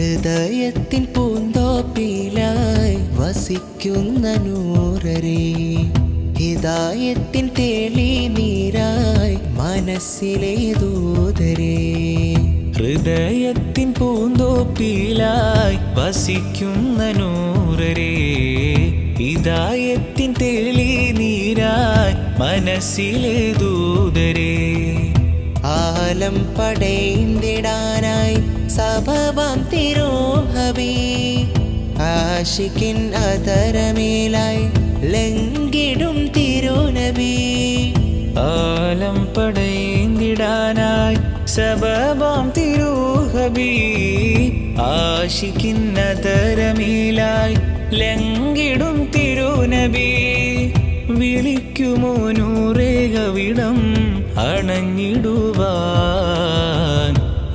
ഹൃദയത്തിൻ പൂന്തോപ്പിലായി വസിക്കുന്ന നൂറരേ ഹിതായത്തിൻ തേളി നീരായി മനസ്സിലെ ദൂതരേ ഹൃദയത്തിൻ പൂന്തോപ്പിലായി വസിക്കുന്ന നൂറരേ ഹിതായത്തിൻ തെളി നീരായി മനസ്സിലെ ദൂതരേ ആലം പടൈന്തിടാനായി സഭവം തിരോഹബി ആശിക്കിൻ അതരമേലായി ലംഘിടും തിരുനബി ആലം പടൈന്തിടാനായി സബബാം തിരുഹബി ആശിക്കുന്ന തരമേലായി ലംഘിടും തിരുനബി വിളിക്കുമോ നൂറേകവിടം അണഞ്ഞിടുവാൻ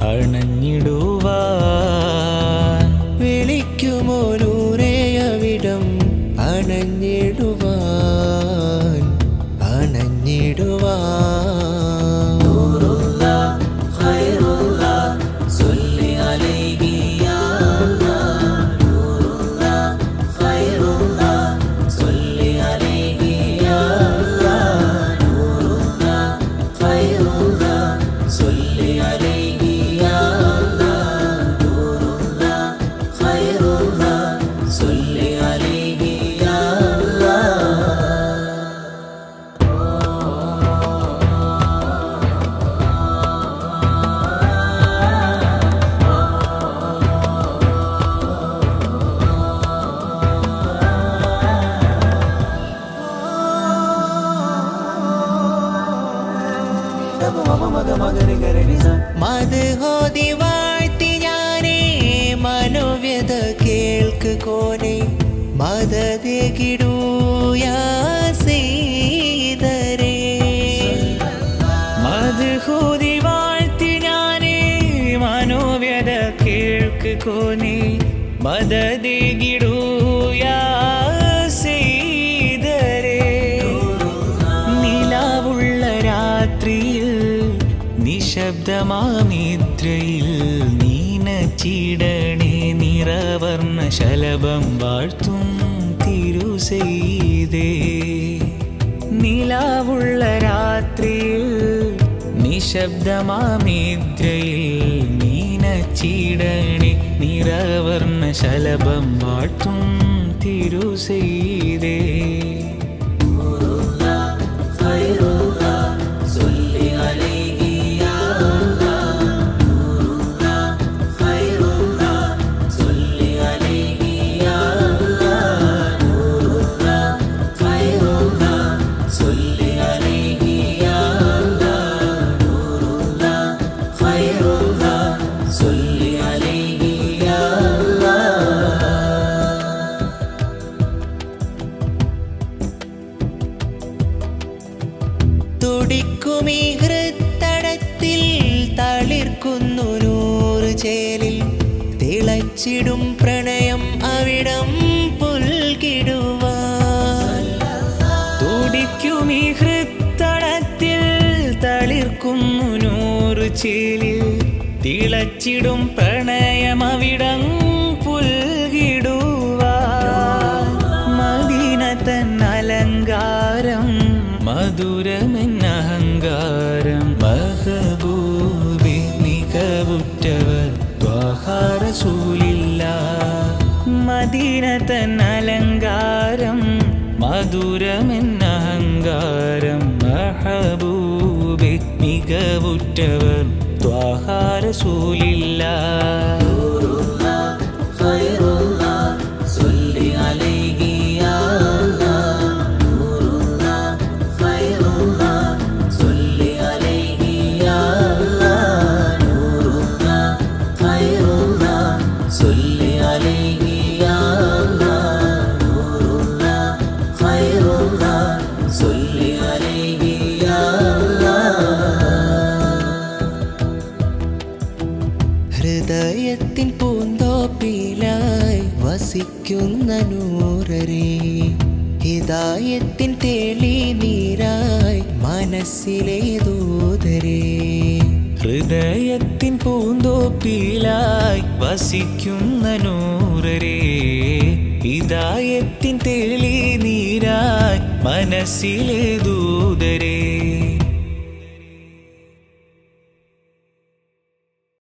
അണഞ്ഞിടുവാൻ വിളിക്കുമോ നൂറേയവിടം അണഞ്ഞിടുവാൻ അണഞ്ഞിടുവാൻ മധുഹോതി വാഴ്ത്തി ഞാനേ മനോവ്യത കേൾക്ക് കോനെ മദതകിടൂയാസീതരേ മധുഹൂതി വാഴ്ത്തി ഞാനേ മനോവ്യത കേൾക്ക് കോനെ മദതികിടൂയാസീതരേ നിലാവുള്ള രാത്രിയിൽ നിശബ്ദമാമിദ്രയിൽ നീനച്ചിടണേ നിറവർണ്ണ ശലഭം വാഴ്ത്തും തിരുസെയ്തേ നിലാവുള്ള രാത്രിയിൽ നിശബ്ദമാമിദ്രയിൽ നീനച്ചിടണേ നിറവർണ്ണ ശലഭം വാഴ്ത്തും തിരുസെയ്തേ തുടിക്കുമീ ഹൃത്തടത്തിൽ തളിർക്കുന്നു നൂറ് ചേലിൽ തിളച്ചിടും പ്രണയം അവിടം പുൽകിടുവാൻ തുടിക്കും ഈ ഹൃത്തടത്തിൽ തളിർക്കുന്നു നൂറ് ചേലിൽ തിളച്ചിടും പ്രണയമവിടം പുൽകിടുവാൻ മദീന തൻ അലങ്കാരം മധുരമെന്നഹങ്കാരം മഹബൂബി മികവുറ്റവർ ദ്വാഹാരസൂലില്ല മദീന തൻ അലങ്കാരം മധുരമെന്നഹങ്കാരം മഹബൂബി മികവുറ്റവർ ദ്വാഹാരസൂലില്ല ഹൃദയത്തിൻ പൂന്തോപ്പിലായി വസിക്കുന്ന നൂറരേ ഹിതായത്തിൻ തേളി നീരായി മനസ്സിലെ ദൂതരേ ഹൃദയത്തിൻ പൂന്തോപ്പിലായി വസിക്കുന്ന നൂറരേ ഹിദായത്തിൻ തെളി നീരായി മനസ്സിലെ ദൂതരേ